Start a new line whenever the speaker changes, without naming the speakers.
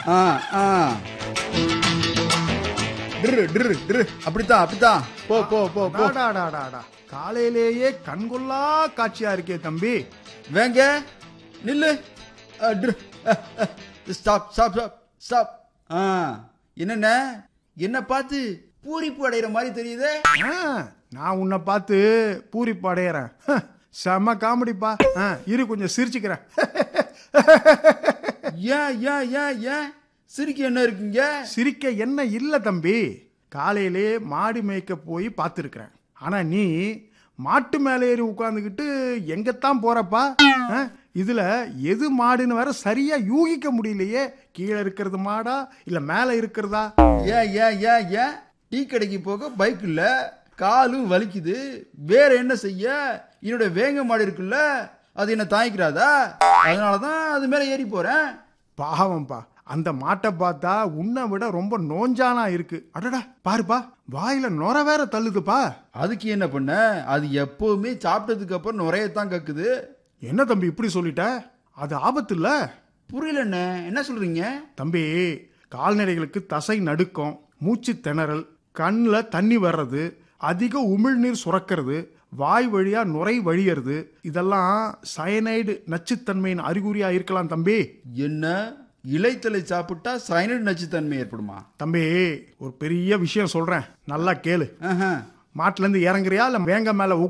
ஆ ஆ டிரு டிரு டிரு அப்படித்தான் அப்படித்தான் போ போ போ போ
டாடாடாடாடா. காலையிலேயே கண்கொள்ளா காட்சியா இருக்கே தம்பி
வேங்க நில்லு ஸ்டாப் ஸ்டாப் ஸ்டாப் ஸ்டாப் ஆ என்னண்ணே என்ன பார்த்து பூரிப்பு அடைகிற மாதிரி தெரியுதே
ஆ, நான் உன்னை பார்த்து பூரிப்பு அடையறேன் ஹ, செம காமெடிப்பா ஆ, இரு கொஞ்சம் சிரிச்சுக்கிறேன்
ஏன் ஏன் ஏன் ஏன் சிரிக்க என்ன இருக்குங்க
சிரிக்க என்ன இல்ல தம்பி காலையிலே மாடு மேய்க்க போய் பார்த்துருக்கிறேன் ஆனா நீ மாட்டு மேலே ஏறி உட்காந்துக்கிட்டு எங்கத்தான் போறப்பா ஆ, இதுல எது மாடுன்னு வேற சரியா யூகிக்க முடியலையே கீழே இருக்கிறது மாடா இல்ல மேல இருக்கிறதா
ஏன் ஏன் ஏன் ஏன் டீ கடைக்கு போக பைக் இல்ல காலும் வலிக்குது வேற என்ன செய்ய என்னோட வேங்க மாடு இருக்குல்ல அது என்ன தாங்கிக்கிறாதா அதனாலதான் அது மேல ஏறி போறேன்
பாவம்பா அந்த மாட்டை பார்த்தா உன்னை விட ரொம்ப நோஞ்சானா இருக்கு அடடா பாருப்பா வாயில நொர வேற தள்ளுதுப்பா
அதுக்கு என்ன பண்ண அது எப்பவுமே சாப்பிட்டதுக்கு அப்புறம் நுரையத்தான் கக்குது
என்ன தம்பி இப்படி சொல்லிட்ட அது ஆபத்து இல்ல
புரியலண்ணே என்ன சொல்றீங்க
தம்பி கால்நடைகளுக்கு தசை நடுக்கம் மூச்சு திணறல் கண்ணில் தண்ணி வர்றது அதிக உமிழ்நீர் சுரக்கிறது வாய் வழியா நுரை வழியறது இதெல்லாம் சயனைடு நச்சுத்தன்மையின் அறிகுறியா இருக்கலாம் தம்பி
என்ன இலைத்தலை சாப்பிட்டா சைனட் நச்சுத்தன்மை ஏற்படுமா
தம்பி ஒரு பெரிய விஷயம் சொல்றேன் நல்லா கேளு
ஆஹா.
மாட்டுல இருந்து இறங்குறியா இல்ல வேங்க மேல